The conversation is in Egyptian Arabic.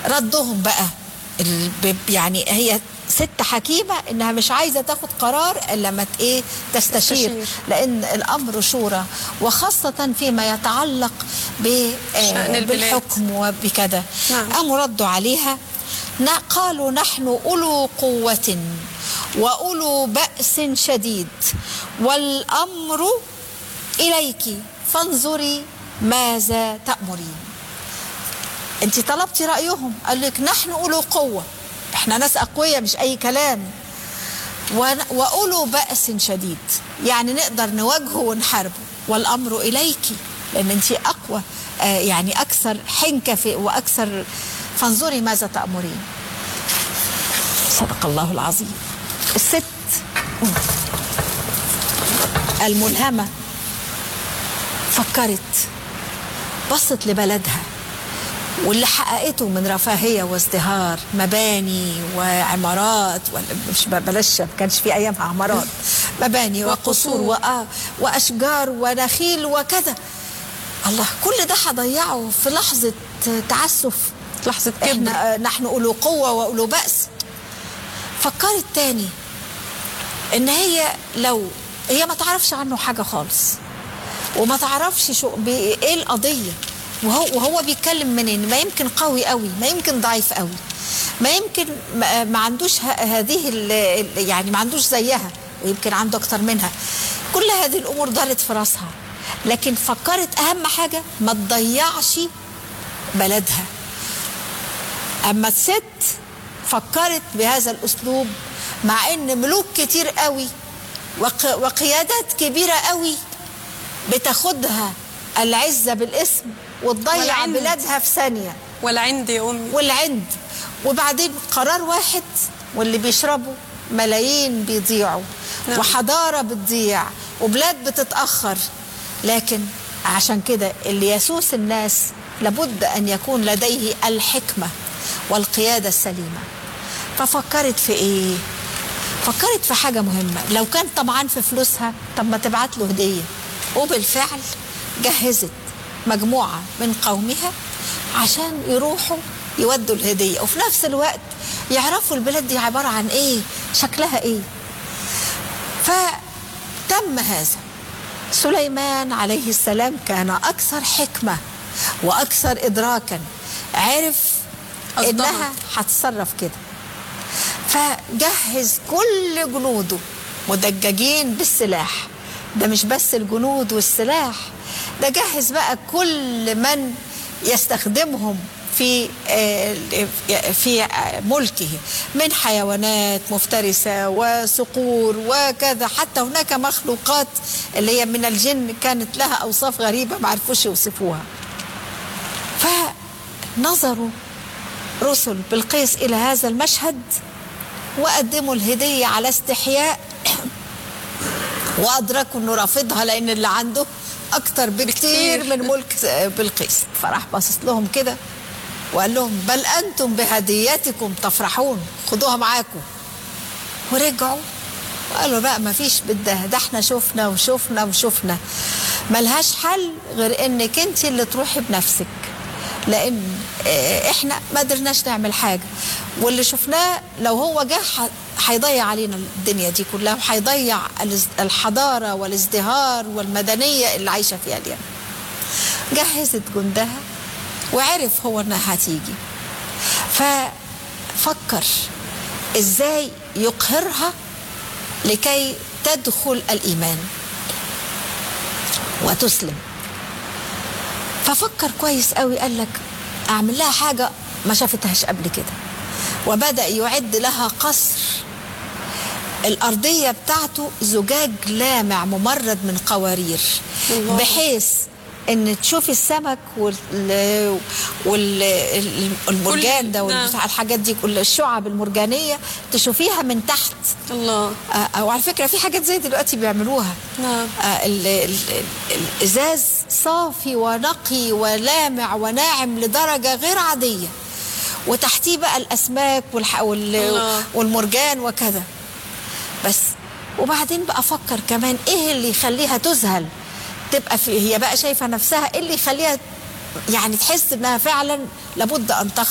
ردهم بقى ال- يعني هي ست حكيمة انها مش عايزة تاخد قرار الا لما ت- ايه تستشير تستشير. لان الامر شورى وخاصة فيما يتعلق ب- آه، شأن البلاد. بالحكم وبكذا نعم. قاموا ردوا عليها ن- قالوا نحن أولو قوة وأولو بأس شديد والأمر إليك فانظري ماذا تأمرين انت طلبتي رأيهم قال لك نحن أولو قوة احنا ناس أقوياء مش أي كلام ون- وأولو بأس شديد يعني نقدر نواجهه ونحاربه والأمر إليك لأن أنت أقوى آه، يعني أكثر حنكة في وأكثر فانظري ماذا تأمرين صدق الله العظيم الست الملهمة فكرت بصت لبلدها واللي حققته من رفاهية وازدهار مباني وعمارات ولا مش بلاش ما كانش في أيامها عمارات مباني وقصور وآ وأشجار ونخيل وكذا الله كل ده هضيعه في لحظة تعسف لحظة كبر احنا آه، نحن أولو قوة وأولو بأس فكرت تاني ان هي لو هي ما تعرفش عنه حاجة خالص وما تعرفش شو بي- ايه القضية وهو وهو بيتكلم منين ما يمكن قوي قوي ما يمكن ضعيف قوي ما يمكن ما, ما عندوش ه- هذه ال- ال- يعني ما عندوش زيها ويمكن عنده اكتر منها كل هذه الامور دارت في راسها لكن فكرت اهم حاجة ما تضيعش بلدها اما الست فكرت بهذا الاسلوب مع ان ملوك كتير قوي وق- وقيادات كبيره قوي بتاخدها العزه بالاسم وتضيع والعند. بلادها في ثانيه ولا عندي يا أمي والعند وبعدين قرار واحد واللي بيشربوا ملايين بيضيعوا نعم. وحضارة بتضيع وبلاد بتتأخر لكن عشان كده اللي يسوس الناس لابد أن يكون لديه الحكمة والقيادة السليمة ففكرت في إيه؟ فكرت في حاجة مهمة لو كان طبعا في فلوسها طب ما تبعت له هدية وبالفعل جهزت مجموعة من قومها عشان يروحوا يودوا الهدية وفي نفس الوقت يعرفوا البلاد دي عبارة عن ايه شكلها ايه فتم هذا سليمان عليه السلام كان أكثر حكمة وأكثر إدراكا عرف أصدها. إنها هتصرف كده فجهز كل جنوده مدججين بالسلاح ده مش بس الجنود والسلاح ده جهز بقى كل من يستخدمهم في آه، في ملكه من حيوانات مفترسة وصقور وكذا حتى هناك مخلوقات اللي هي من الجن كانت لها أوصاف غريبة ما عرفوش يوصفوها فنظروا رسل بالقيس إلى هذا المشهد وقدموا الهدية على استحياء وأدركوا أنه رافضها لأن اللي عنده أكتر بكتير بكتير. من ملك بلقيس فراح باصص لهم كده وقال لهم بل أنتم بهديتكم تفرحون خدوها معاكم ورجعوا وقالوا بقى ما فيش بده ده احنا شفنا وشفنا وشفنا ملهاش حل غير انك انت اللي تروحي بنفسك لان اه، احنا ما قدرناش نعمل حاجه واللي شفناه لو هو جه ح- هيضيع علينا الدنيا دي كلها وهيضيع الاز- الحضاره والازدهار والمدنيه اللي عايشه فيها اليوم جهزت جندها وعرف هو انها هتيجي ففكر ازاي يقهرها لكي تدخل الايمان وتسلم ففكر كويس قوي قال لك اعمل لها حاجه ما شافتهاش قبل كده وبدا يعد لها قصر الارضيه بتاعته زجاج لامع ممرد من قوارير الله. بحيث ان تشوفي السمك وال والمرجان ده كل- نعم. والبتاع الحاجات دي كل الشعب المرجانيه تشوفيها من تحت الله آه، وعلى فكره في حاجات زي دلوقتي بيعملوها نعم. آه، ال- ال- ال- الازاز صافي ونقي ولامع وناعم لدرجه غير عاديه وتحتيه بقى الاسماك والح... وال... الله. والمرجان وكذا بس وبعدين بقى افكر كمان ايه اللي يخليها تذهل تبقى في هي بقى شايفه نفسها ايه اللي يخليها يعني تحس انها فعلا لابد ان